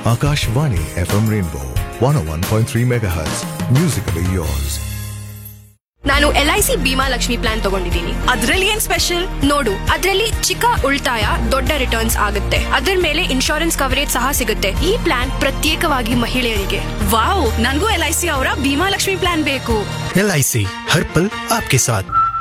Akashvani FM Rainbow 101.3 MHz. Musically yours. ನಾನು L I C Bhima Lakshmi plan ತಗೊಂಡಿದ್ದೀನಿ ಅದ್ರಲ್ಲಿ ಏನ್ ಸ್ಪೆಷಲ್ ನೋಡು ಅದರಲ್ಲಿ ಚಿಕ್ಕ ಉಳಿತಾಯ ದೊಡ್ಡ ರಿಟರ್ನ್ಸ್ ಆಗುತ್ತೆ ಅದರ ಮೇಲೆ ಇನ್ಶೂರೆನ್ಸ್ ಕವರೇಜ್ ಸಹ ಸಿಗುತ್ತೆ ಈ ಪ್ಲಾನ್ ಪ್ರತ್ಯೇಕವಾಗಿ ಮಹಿಳೆಯರಿಗೆ ವಾವ್ ನನ್ಗೂ ಎಲ್ ಐ ಸಿ ಅವರ ಭೀಮಾ ಲಕ್ಷ್ಮಿ ಪ್ಲಾನ್ ಬೇಕು एल आई सी हर पल आपके साथ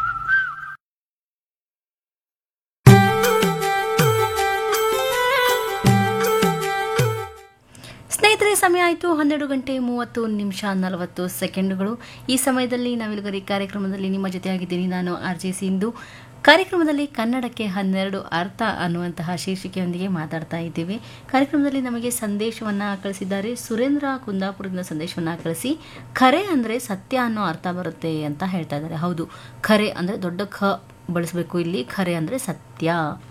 ಸ್ನೇಹಿತರೆ ಸಮಯ ಆಯಿತು ಹನ್ನೆರಡು ಗಂಟೆ ಮೂವತ್ತು ನಿಮಿಷ ನಲವತ್ತು ಸೆಕೆಂಡುಗಳು ಈ ಸಮಯದಲ್ಲಿ ನಾವಿಲ್ಗರಿ ಕಾರ್ಯಕ್ರಮದಲ್ಲಿ ನಿಮ್ಮ ಜೊತೆಯಾಗಿದ್ದೀನಿ ನಾನು ಆರ್ ಜೆ ಸಿಂಧು ಕಾರ್ಯಕ್ರಮದಲ್ಲಿ ಕನ್ನಡಕ್ಕೆ ಹನ್ನೆರಡು ಅರ್ಥ ಅನ್ನುವಂತಹ ಶೀರ್ಷಿಕೆಯೊಂದಿಗೆ ಮಾತಾಡ್ತಾ ಇದ್ದೀವಿ ಕಾರ್ಯಕ್ರಮದಲ್ಲಿ ನಮಗೆ ಸಂದೇಶವನ್ನು ಕಳಿಸಿದ್ದಾರೆ ಸುರೇಂದ್ರ ಕುಂದಾಪುರದಿಂದ ಸಂದೇಶವನ್ನು ಕಳಿಸಿ ಖರೆ ಅಂದರೆ ಸತ್ಯ ಅನ್ನೋ ಅರ್ಥ ಬರುತ್ತೆ ಅಂತ ಹೇಳ್ತಾ ಇದ್ದಾರೆ ಹೌದು ಖರೆ ಅಂದರೆ ದೊಡ್ಡ ಖ ಬಳಸಬೇಕು ಇಲ್ಲಿ ಖರೆ ಅಂದರೆ ಸತ್ಯ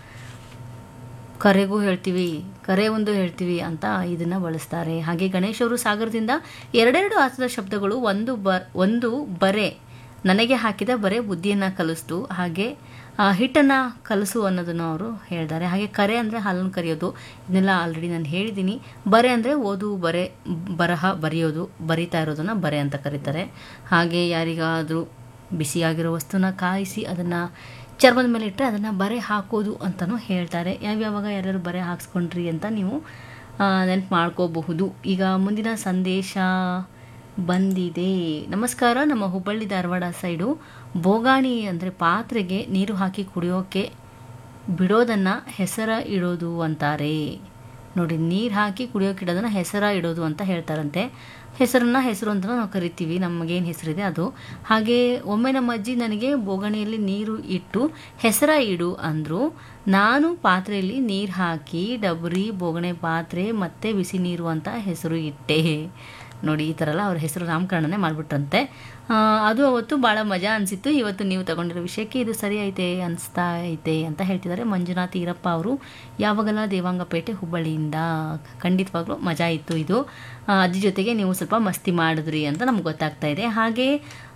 ಕರೆಗೂ ಹೇಳ್ತೀವಿ ಕರೆ ಒಂದು ಹೇಳ್ತೀವಿ ಅಂತ ಇದನ್ನು ಬಳಸ್ತಾರೆ ಹಾಗೆ ಗಣೇಶ್ ಅವರು ಸಾಗರದಿಂದ ಎರಡೆರಡು ಅರ್ಥದ ಶಬ್ದಗಳು ಒಂದು ಬ ಒಂದು ಬರೆ ನನಗೆ ಹಾಕಿದ ಬರೆ ಬುದ್ಧಿಯನ್ನು ಕಲಿಸ್ತು ಹಾಗೆ ಆ, ಹಿಟ್ಟನ್ನು ಕಲಸು ಅನ್ನೋದನ್ನು ಅವರು ಹೇಳ್ತಾರೆ ಹಾಗೆ ಕರೆ ಅಂದರೆ ಹಾಲನ್ನು ಕರೆಯೋದು ಇದನ್ನೆಲ್ಲ ಆಲ್ರೆಡಿ ನಾನು ಹೇಳಿದ್ದೀನಿ ಬರೆ ಅಂದರೆ ಓದು ಬರೆ ಬರಹ ಬರೆಯೋದು ಬರಿತಾ ಇರೋದನ್ನು ಬರೆ ಅಂತ ಕರೀತಾರೆ ಹಾಗೆ ಯಾರಿಗಾದರೂ ಬಿಸಿಯಾಗಿರೋ ವಸ್ತುನ ಕಾಯಿಸಿ ಅದನ್ನು ಚರ್ಮದ ಮೇಲೆ ಇಟ್ಟರೆ ಅದನ್ನು ಬರೆ ಹಾಕೋದು ಅಂತಲೂ ಹೇಳ್ತಾರೆ ಯಾವ್ಯಾವಾಗ ಯಾರ್ಯಾರು ಬರೆ ಹಾಕ್ಸ್ಕೊಂಡ್ರಿ ಅಂತ ನೀವು ನೆನಪು ಮಾಡ್ಕೋಬಹುದು ಈಗ ಮುಂದಿನ ಸಂದೇಶ ಬಂದಿದೆ ನಮಸ್ಕಾರ ನಮ್ಮ ಹುಬ್ಬಳ್ಳಿ ಧಾರವಾಡ ಸೈಡು ಬೋಗಾಣಿ ಅಂದರೆ ಪಾತ್ರೆಗೆ ನೀರು ಹಾಕಿ ಕುಡಿಯೋಕೆ ಬಿಡೋದನ್ನು ಹೆಸರ ಇಡೋದು ಅಂತಾರೆ ನೋಡಿ ನೀರು ಹಾಕಿ ಕುಡಿಯೋಕೆ ಇಡೋದನ್ನು ಹೆಸರ ಇಡೋದು ಅಂತ ಹೇಳ್ತಾರಂತೆ ಹೆಸರನ್ನ ಹೆಸರು ಅಂತ ನಾವು ಕರಿತೀವಿ ನಮಗೇನು ಹೆಸರಿದೆ ಅದು ಹಾಗೆ ಒಮ್ಮೆ ನಮ್ಮ ಅಜ್ಜಿ ನನಗೆ ಬೋಗಣಿಯಲ್ಲಿ ನೀರು ಇಟ್ಟು ಹೆಸರ ಇಡು ಅಂದರು ನಾನು ಪಾತ್ರೆಯಲ್ಲಿ ನೀರು ಹಾಕಿ ಡಬರಿ ಬೋಗಣೆ ಪಾತ್ರೆ ಮತ್ತು ಬಿಸಿ ನೀರು ಅಂತ ಹೆಸರು ಇಟ್ಟೆ ನೋಡಿ ಈ ಥರ ಎಲ್ಲ ಅವ್ರ ಹೆಸರು ನಾಮಕರಣನೇ ಮಾಡಿಬಿಟ್ರಂತೆ ಅದು ಅವತ್ತು ಭಾಳ ಮಜಾ ಅನಿಸಿತ್ತು ಇವತ್ತು ನೀವು ತಗೊಂಡಿರೋ ವಿಷಯಕ್ಕೆ ಇದು ಸರಿ ಐತೆ ಅನಿಸ್ತಾ ಐತೆ ಅಂತ ಹೇಳ್ತಿದ್ದಾರೆ ಮಂಜುನಾಥ್ ಈರಪ್ಪ ಅವರು ಯಾವಾಗೆಲ್ಲ ದೇವಾಂಗಪೇಟೆ ಹುಬ್ಬಳ್ಳಿಯಿಂದ ಖಂಡಿತವಾಗ್ಲೂ ಮಜಾ ಇತ್ತು ಇದು ಆ, ಅಜ್ಜಿ ಜೊತೆಗೆ ನೀವು ಸ್ವಲ್ಪ ಮಸ್ತಿ ಮಾಡಿದ್ರಿ ಅಂತ ನಮ್ಗೆ ಗೊತ್ತಾಗ್ತಾ ಇದೆ ಹಾಗೆ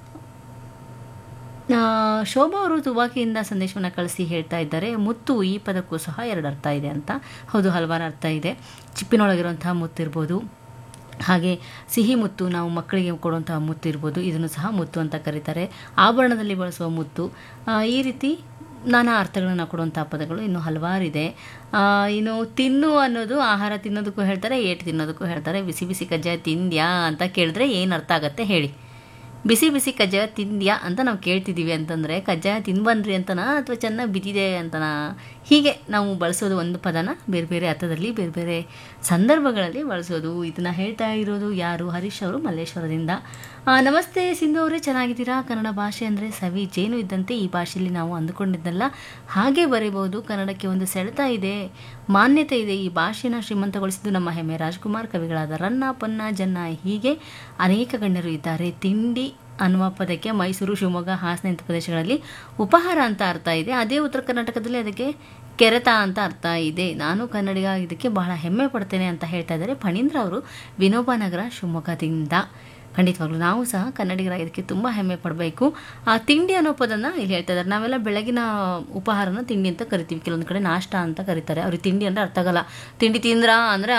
ಆ, ಶೋಭಾ ಅವರು ತುಬಾಕಿಯಿಂದ ಸಂದೇಶವನ್ನು ಕಳಿಸಿ ಹೇಳ್ತಾ ಇದ್ದಾರೆ ಮುತ್ತು ಈ ಪದಕ್ಕೂ ಸಹ ಎರಡು ಅರ್ಥ ಇದೆ ಅಂತ ಹೌದು ಹಲವಾರು ಅರ್ಥ ಇದೆ ಚಿಪ್ಪಿನೊಳಗಿರುವಂತಹ ಮುತ್ತಿರ್ಬೋದು ಹಾಗೆ ಸಿಹಿ ಮುತ್ತು ನಾವು ಮಕ್ಕಳಿಗೆ ಕೊಡುವಂತಹ ಮುತ್ತು ಇರ್ಬೋದು ಇದನ್ನು ಸಹ ಮುತ್ತು ಅಂತ ಕರೀತಾರೆ ಆಭರಣದಲ್ಲಿ ಬಳಸುವ ಮುತ್ತು ಆ, ಈ ರೀತಿ ನಾನಾ ಅರ್ಥಗಳನ್ನು ಕೊಡುವಂಥ ಪದಗಳು ಇನ್ನು ಹಲವಾರಿದೆ ಆ, ಇನ್ನು ತಿನ್ನು ಅನ್ನೋದು ಆಹಾರ ತಿನ್ನೋದಕ್ಕೂ ಹೇಳ್ತಾರೆ ಏಟು ತಿನ್ನೋದಕ್ಕೂ ಹೇಳ್ತಾರೆ ಬಿಸಿ ಬಿಸಿ ಕಜ್ಜಾಯ ತಿಂದ್ಯಾ ಅಂತ ಕೇಳಿದ್ರೆ ಏನು ಅರ್ಥ ಆಗತ್ತೆ ಹೇಳಿ ಬಿಸಿ ಬಿಸಿ ಕಜ್ಜಾಯ ತಿಂದ್ಯಾ ಅಂತ ನಾವು ಕೇಳ್ತಿದ್ದೀವಿ ಅಂತಂದರೆ ಕಜ್ಜಾಯ ತಿನ್ಬನ್ರಿ ಅಂತನಾ ಅಥವಾ ಚೆನ್ನಾಗಿ ಬಿದ್ದಿದೆ ಅಂತನಾ ಹೀಗೆ ನಾವು ಬಳಸೋದು ಒಂದು ಪದನ ಬೇರೆ ಬೇರೆ ಅರ್ಥದಲ್ಲಿ ಬೇರೆ ಬೇರೆ ಸಂದರ್ಭಗಳಲ್ಲಿ ಬಳಸೋದು ಇದನ್ನು ಹೇಳ್ತಾ ಇರೋದು ಯಾರು ಹರೀಶ್ ಅವರು ಮಲ್ಲೇಶ್ವರದಿಂದ ಆ, ನಮಸ್ತೆ ಸಿಂಧು ಅವರೇ ಚೆನ್ನಾಗಿದ್ದೀರಾ ಕನ್ನಡ ಭಾಷೆ ಅಂದರೆ ಸವಿ ಜೇನು ಇದ್ದಂತೆ ಈ ಭಾಷೆಯಲ್ಲಿ ನಾವು ಅಂದುಕೊಂಡಿದ್ದಲ್ಲ ಹಾಗೆ ಬರೀಬಹುದು ಕನ್ನಡಕ್ಕೆ ಒಂದು ಸೆಳೆತ ಇದೆ ಮಾನ್ಯತೆ ಇದೆ ಈ ಭಾಷೆನ ಶ್ರೀಮಂತಗೊಳಿಸಿದ್ದು ನಮ್ಮ ಹೆಮ್ಮೆ ರಾಜ್ಕುಮಾರ್ ಕವಿಗಳಾದ ರನ್ನ ಪನ್ನ ಜನ್ನ ಹೀಗೆ ಅನೇಕ ಗಣ್ಯರು ಇದ್ದಾರೆ ತಿಂಡಿ ಅನ್ನುವ ಪದಕ್ಕೆ ಮೈಸೂರು ಶಿವಮೊಗ್ಗ ಹಾಸನ ಇಂಥ ಪ್ರದೇಶಗಳಲ್ಲಿ ಉಪಹಾರ ಅಂತ ಅರ್ಥ ಇದೆ ಅದೇ ಉತ್ತರ ಕರ್ನಾಟಕದಲ್ಲಿ ಅದಕ್ಕೆ ಕೆರೆತ ಅಂತ ಅರ್ಥ ಇದೆ ನಾನು ಕನ್ನಡಿಗ ಇದಕ್ಕೆ ಬಹಳ ಹೆಮ್ಮೆ ಪಡ್ತೇನೆ ಅಂತ ಹೇಳ್ತಾ ಇದ್ದಾರೆ ಫಣೀಂದ್ರ ಅವರು ವಿನೋಬ ನಗರ ಶಿವಮೊಗ್ಗದಿಂದ ಖಂಡಿತವಾಗ್ಲೂ ನಾವು ಸಹ ಕನ್ನಡಿಗರಾಗಿದ್ದಕ್ಕೆ ತುಂಬ ಹೆಮ್ಮೆ ಪಡಬೇಕು ಆ ತಿಂಡಿ ಅನ್ನೋ ಪದನ ಇಲ್ಲಿ ಹೇಳ್ತಾ ಇದ್ದಾರೆ ನಾವೆಲ್ಲ ಬೆಳಗಿನ ಉಪಹಾರನ ತಿಂಡಿ ಅಂತ ಕರಿತೀವಿ ಕೆಲವೊಂದು ಕಡೆ ನಾಷ್ಟ ಅಂತ ಕರೀತಾರೆ ಅವ್ರಿಗೆ ತಿಂಡಿ ಅಂದರೆ ಅರ್ಥ ಆಗಲ್ಲ ತಿಂಡಿ ತಿಂದ್ರಾ ಅಂದರೆ